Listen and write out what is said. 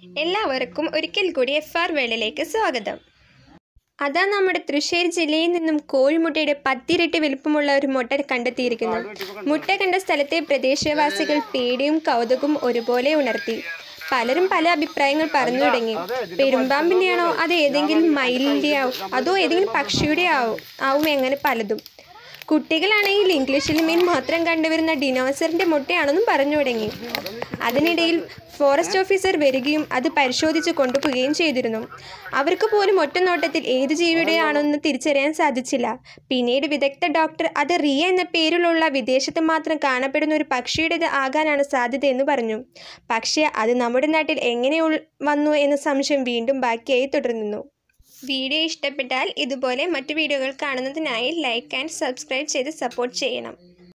എല്ലാവർക്കും ഒരിക്കൽ കൂടി എഫ് ആർ വേളിലേക്ക് സ്വാഗതം അതാ നമ്മുടെ തൃശ്ശൂർ ജില്ലയിൽ നിന്നും കോഴിമുട്ടയുടെ പത്തിരട്ടി വലുപ്പമുള്ള ഒരു മുട്ട കണ്ടെത്തിയിരിക്കുന്നു മുട്ട കണ്ട സ്ഥലത്തെ പ്രദേശവാസികൾ പേടിയും കൗതുകവും ഒരുപോലെ ഉണർത്തി പലരും പല അഭിപ്രായങ്ങൾ പറഞ്ഞു തുടങ്ങി പെരുമ്പാമ്പിൻ്റെയാണോ അത് ഏതെങ്കിലും മയിലിൻ്റെ ആവും അതോ ഏതെങ്കിലും പക്ഷിയുടെ ആവും ആവും എങ്ങനെ പലതും കുട്ടികളാണെങ്കിൽ ഇംഗ്ലീഷിൽ മീൻ മാത്രം കണ്ടുവരുന്ന ഡിനോസറിൻ്റെ മുട്ടയാണെന്നും പറഞ്ഞു തുടങ്ങി അതിനിടയിൽ ഫോറസ്റ്റ് ഓഫീസർ വരികയും അത് പരിശോധിച്ച് കൊണ്ടുപോവുകയും ചെയ്തിരുന്നു അവർക്ക് പോലും ഒറ്റനോട്ടത്തിൽ ഏത് ജീവിയുടെയാണെന്ന് തിരിച്ചറിയാൻ സാധിച്ചില്ല പിന്നീട് വിദഗ്ധ ഡോക്ടർ അത് റിയ എന്ന പേരിലുള്ള വിദേശത്ത് മാത്രം കാണപ്പെടുന്ന ഒരു പക്ഷിയുടേത് ആകാനാണ് സാധ്യത എന്ന് പറഞ്ഞു പക്ഷേ അത് നമ്മുടെ നാട്ടിൽ എങ്ങനെ ഉൾ- വന്നു എന്ന സംശയം വീണ്ടും ബാക്കിയായി തുടർന്നു വീഡിയോ ഇഷ്ടപ്പെട്ടാൽ ഇതുപോലെ മറ്റു വീഡിയോകൾ കാണുന്നതിനായി ലൈക്ക് ആൻഡ് സബ്സ്ക്രൈബ് ചെയ്ത് സപ്പോർട്ട് ചെയ്യണം